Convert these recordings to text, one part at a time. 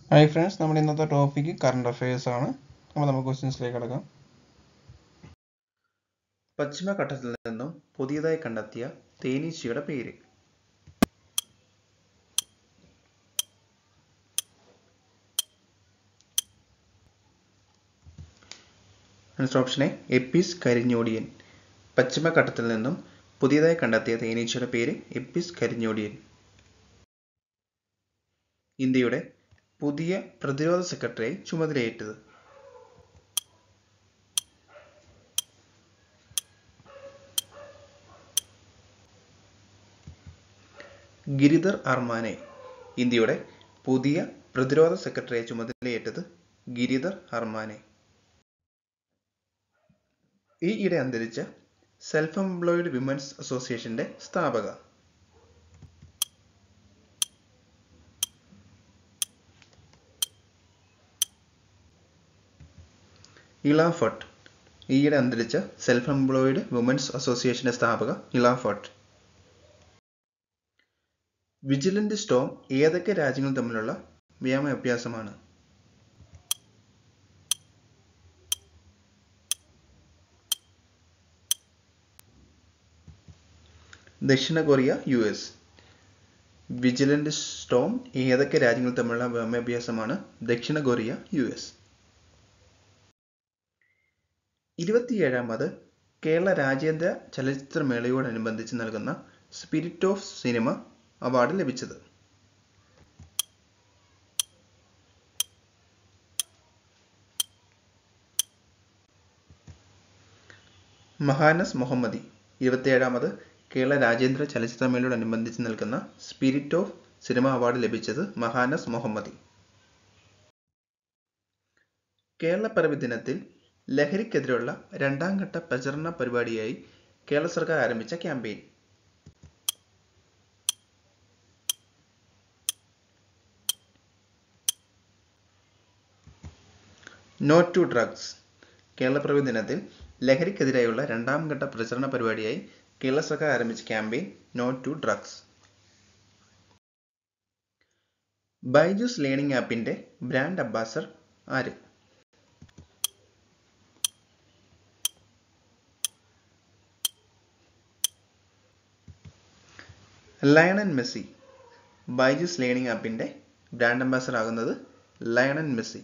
hi friends നമ്മുടെ ഇന്നത്തെ topic current affairs ആണ് അപ്പോൾ നമുക്ക് ക്വസ്റ്റ്യൻസിലേക്ക് കിടക്കാം പശ്ചിമഘട്ടത്തിൽ നിന്നും പുതിയതായി കണ്ടെത്തിയ തേനീച്ചയുടെ പേര് ആൻസർ ഓപ്ഷൻ എ എപ്പിസ് കരിഞ്ഞോടിയൻ പശ്ചിമഘട്ടത്തിൽ നിന്നും പുതിയതായി കണ്ടെത്തിയ തേനീച്ചയുടെ പേര് എപ്പിസ് കരിഞ്ഞോടിയൻ ഇന്ത്യയുടെ പുതിയ പ്രതിരോധ സെക്രട്ടറിയായി ചുമതലയേറ്റത് ഗിരിധർ അർമാനെ ഇന്ത്യയുടെ പുതിയ പ്രതിരോധ സെക്രട്ടറിയായി ചുമതലയേറ്റത് ഗിരിധർ അർമാനെ ഈ ഇടെ അന്തരിച്ച സെൽഫ് എംപ്ലോയിഡ് വിമൻസ് അസോസിയേഷന്റെ സ്ഥാപക ഇള ഫട്ട് ഈയിടെ അന്തരിച്ച സെൽഫ് എംപ്ലോയിഡ് വുമൻസ് അസോസിയേഷന്റെ സ്ഥാപക ഇള ഫട്ട് വിജിലന്റ് സ്റ്റോം ഏതൊക്കെ രാജ്യങ്ങൾ തമ്മിലുള്ള വ്യായാമ അഭ്യാസമാണ് ദക്ഷിണ Korea U S Vigilant Storm ഏതൊക്കെ രാജ്യങ്ങൾ തമ്മിലുള്ള വ്യോമാഭ്യാസമാണ് ദക്ഷിണ കൊറിയ യു എസ് ഇരുപത്തിയേഴാമത് കേരള രാജ്യാന്തര ചലച്ചിത്രമേളയോടനുബന്ധിച്ച് നൽകുന്ന സ്പിരിറ്റ് ഓഫ് സിനിമ അവാർഡ് ലഭിച്ചത് മഹാനസ് മുഹമ്മദി ഇരുപത്തിയേഴാമത് കേരള രാജ്യാന്തര ചലച്ചിത്രമേളയോടനുബന്ധിച്ച് നൽകുന്ന സ്പിരിറ്റ് ഓഫ് സിനിമ അവാർഡ് ലഭിച്ചത് മഹാനസ് മുഹമ്മദി കേരളപ്പിറവി ദിനത്തിൽ ലഹരിക്കെതിരെയുള്ള രണ്ടാം ഘട്ട പ്രചരണ പരിപാടിയായി കേരള സർക്കാർ ആരംഭിച്ച ക്യാമ്പയിൻ നോ ടു ഡ്രഗ്സ് കേരളപ്പിറവി ദിനത്തിൽ ലഹരിക്കെതിരെയുള്ള രണ്ടാം ഘട്ട പ്രചരണ പരിപാടിയായി കേരള സർക്കാർ ആരംഭിച്ച campaign no to drugs Byju's learning ആപ്പിന്റെ ബ്രാൻഡ് അംബാസഡർ ആര് ലയണൻ മെസ്സി ബൈജൂസ് ലേണിംഗ് ആപ്പിന്റെ ബ്രാൻഡ് അംബാസഡർ ആകുന്നത് ലയണൻ മെസ്സി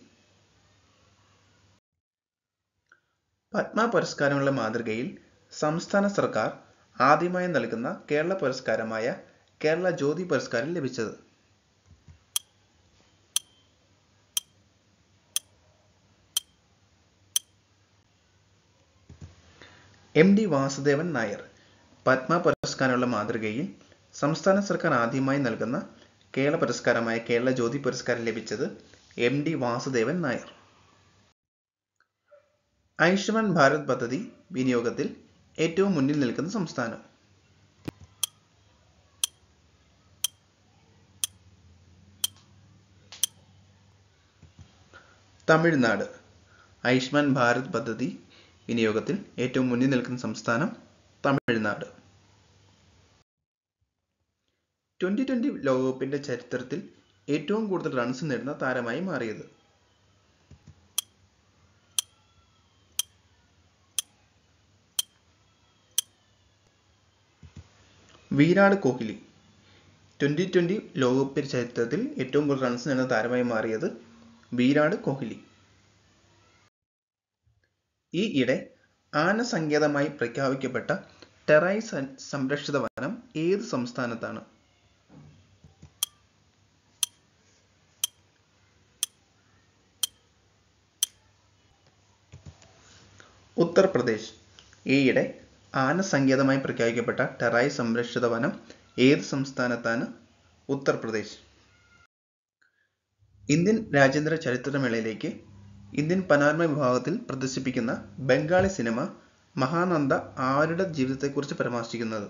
പത്മ പുരസ്കാരങ്ങളുടെ മാതൃകയിൽ സംസ്ഥാന സർക്കാർ ആദ്യമായി നൽകുന്ന കേരള പുരസ്കാരമായ കേരള ജ്യോതി പുരസ്കാരം ലഭിച്ചത് എം ഡി വാസുദേവൻ നായർ പത്മ പുരസ്കാരമുള്ള മാതൃകയിൽ സംസ്ഥാന സർക്കാർ ആദ്യമായി നൽകുന്ന കേരള പുരസ്കാരമായ കേരള ജ്യോതി പുരസ്കാരം ലഭിച്ചത് എം ഡി വാസുദേവൻ നായർ ആയുഷ്മാൻ ഭാരത് പദ്ധതി വിനിയോഗത്തിൽ ഏറ്റവും മുന്നിൽ നിൽക്കുന്ന സംസ്ഥാനം തമിഴ്നാട് ആയുഷ്മാൻ ഭാരത് പദ്ധതി വിനിയോഗത്തിൽ ഏറ്റവും മുന്നിൽ നിൽക്കുന്ന സംസ്ഥാനം തമിഴ്നാട് ട്വന്റി ട്വന്റി ലോകകപ്പിന്റെ ചരിത്രത്തിൽ ഏറ്റവും കൂടുതൽ റൺസ് നേടുന്ന താരമായി മാറിയത് വിരാട് കോഹ്ലി ട്വന്റി ട്വന്റി ലോകകപ്പ് ചരിത്രത്തിൽ ഏറ്റവും കൂടുതൽ റൺസ് നേടുന്ന താരമായി മാറിയത് വിരാട് കോഹ്ലി ഈ ഇടെ ആന സങ്കേതമായി പ്രഖ്യാപിക്കപ്പെട്ട ടെറൈ സംരക്ഷിത വനം ഏത് സംസ്ഥാനത്താണ് ഉത്തർപ്രദേശ് ഈയിടെ ആന സങ്കേതമായി പ്രഖ്യാപിക്കപ്പെട്ട ടെറായ് സംരക്ഷിത വനം ഏത് സംസ്ഥാനത്താണ് ഉത്തർപ്രദേശ് ഇന്ത്യൻ രാജ്യാന്തര ചരിത്രമേളയിലേക്ക് ഇന്ത്യൻ പനോരമ വിഭാഗത്തിൽ പ്രദർശിപ്പിക്കുന്ന ബംഗാളി സിനിമ മഹാനന്ദ ആരുടെ ജീവിതത്തെക്കുറിച്ച് പരാമർശിക്കുന്നത്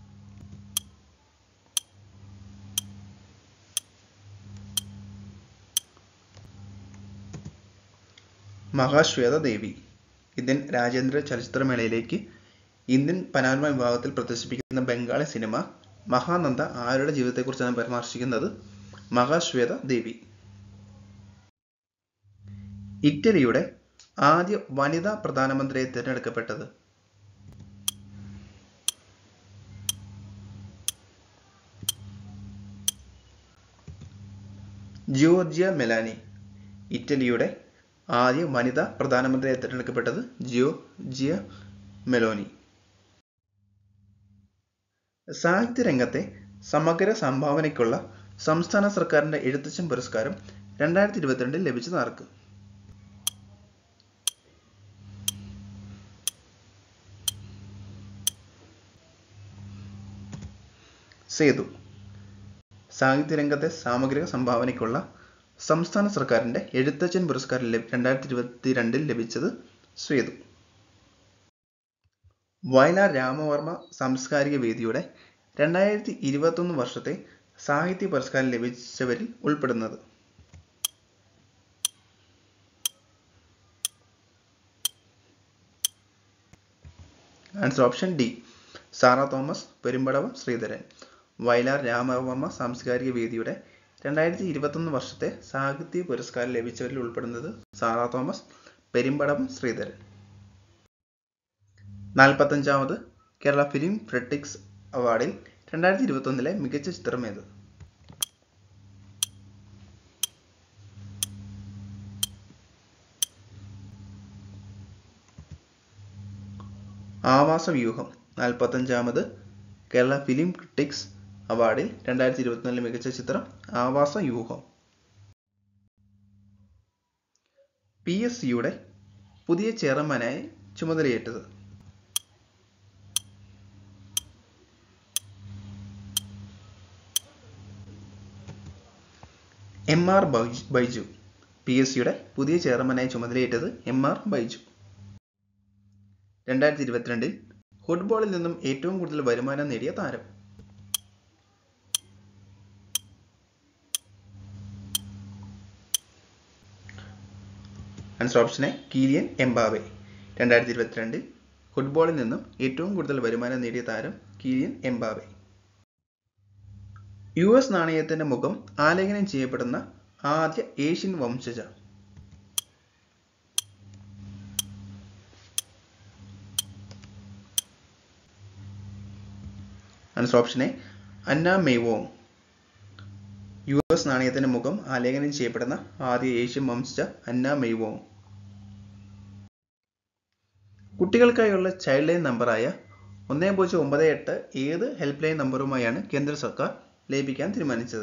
മഹാശ്വേത ദേവി ഇന്ത്യൻ രാജ്യാന്തര ചലച്ചിത്രമേളയിലേക്ക് ഇന്ത്യൻ പനോരമ വിഭാഗത്തിൽ പ്രദർശിപ്പിക്കുന്ന ബംഗാളി സിനിമ മഹാനന്ദ ആരുടെ ജീവിതത്തെക്കുറിച്ചാണ് പരാമർശിക്കുന്നത് മഹാശ്വേത ദേവി ഇറ്റലിയുടെ ആദ്യ വനിതാ പ്രധാനമന്ത്രിയെ തിരഞ്ഞെടുക്കപ്പെട്ടത് ജിയോർജിയ മെലാനി ഇറ്റലിയുടെ ആദ്യ വനിതാ പ്രധാനമന്ത്രിയെ തിരഞ്ഞെടുക്കപ്പെട്ടത് ജിയോർജിയ മെലോനി സാഹിത്യരംഗത്തെ സമഗ്ര സംഭാവനയ്ക്കുള്ള സംസ്ഥാന സർക്കാരിന്റെ എഴുത്തച്ഛൻ പുരസ്കാരം രണ്ടായിരത്തി ഇരുപത്തിരണ്ടിൽ ലഭിച്ചത് ആർക്ക് സേതു സാഹിത്യരംഗത്തെ സാമഗ്രിക സംഭാവനയ്ക്കുള്ള സംസ്ഥാന സർക്കാരിന്റെ എഴുത്തച്ഛൻ പുരസ്കാരം രണ്ടായിരത്തി ഇരുപത്തി രണ്ടിൽ ലഭിച്ചത് സേതു വയലാർ രാമവർമ്മ സാംസ്കാരിക വേദിയുടെ രണ്ടായിരത്തി ഇരുപത്തൊന്ന് വർഷത്തെ സാഹിത്യ പുരസ്കാരം ലഭിച്ചവരിൽ ഉൾപ്പെടുന്നത് answer option D Sara Thomas Perumbadavam Sreedharan Vayalar Ramavarma സാംസ്കാരിക വേദിയുടെ രണ്ടായിരത്തി ഇരുപത്തൊന്ന് വർഷത്തെ സാഹിത്യ പുരസ്കാരം ലഭിച്ചവരിൽ ഉൾപ്പെടുന്നത് സാറ തോമസ് പെരുമ്പടവം ശ്രീധരൻ നാൽപ്പത്തഞ്ചാമത് കേരള ഫിലിം ക്രിട്ടിക്സ് അവാർഡിൽ രണ്ടായിരത്തി ഇരുപത്തൊന്നിലെ മികച്ച ചിത്രം ഏത് ആവാസ വ്യൂഹം നാൽപ്പത്തഞ്ചാമത് കേരള ഫിലിം ക്രിട്ടിക്സ് അവാർഡിൽ രണ്ടായിരത്തി ഇരുപത്തിനാലിലെ മികച്ച ചിത്രം ആവാസ വ്യൂഹം പി എസ് സിയുടെ പുതിയ ചെയർമാനായി ചുമതലയേറ്റത് M R Baiju P S സിയുടെ പുതിയ ചെയർമാനായി ചുമതലയേറ്റത് എം ആർ ബൈജു രണ്ടായിരത്തി ഇരുപത്തിരണ്ടിൽ ഫുട്ബോളിൽ നിന്നും ഏറ്റവും കൂടുതൽ വരുമാനം നേടിയ താരം answer option A Kylian Mbappe രണ്ടായിരത്തി ഇരുപത്തിരണ്ടിൽ ഫുട്ബോളിൽ നിന്നും ഏറ്റവും കൂടുതൽ വരുമാനം നേടിയ താരം കീലിയൻ എംബാവെ യു എസ് നാണയത്തിന്റെ മുഖം ആലേഖനം ചെയ്യപ്പെടുന്ന ആദ്യ ഏഷ്യൻ വംശജ answer option A Anna May Wong U S നാണയത്തിന്റെ മുഖം ആലേഖനം ചെയ്യപ്പെടുന്ന ആദ്യ ഏഷ്യൻ വംശജ അന്ന മെയ്വോങ് കുട്ടികൾക്കായുള്ള ചൈൽഡ് ലൈൻ നമ്പറായ ഒന്ന് പൂജ്യം ഒമ്പത് എട്ട് ഏത് ഹെൽപ്പ് ലൈൻ നമ്പറുമായാണ് കേന്ദ്ര സർക്കാർ ലയിപ്പിക്കാൻ തീരുമാനിച്ചത്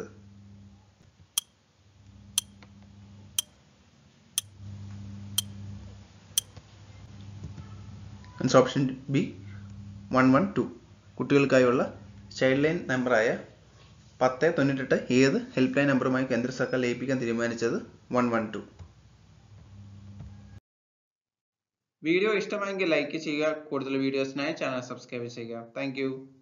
answer option B one one two കുട്ടികൾക്കായുള്ള ചൈൽഡ് ലൈൻ നമ്പറായ പത്ത് തൊണ്ണൂറ്റെട്ട് ഏത് ഹെൽപ്പ് ലൈൻ നമ്പറുമായി കേന്ദ്ര സർക്കാർ ലയിപ്പിക്കാൻ തീരുമാനിച്ചത് വൺ വൺ ടു വീഡിയോ ഇഷ്ടമായെങ്കിൽ ലൈക്ക് ചെയ്യുക കൂടുതൽ വീഡിയോസിനായി ചാനൽ സബ്സ്ക്രൈബ് ചെയ്യുക താങ്ക്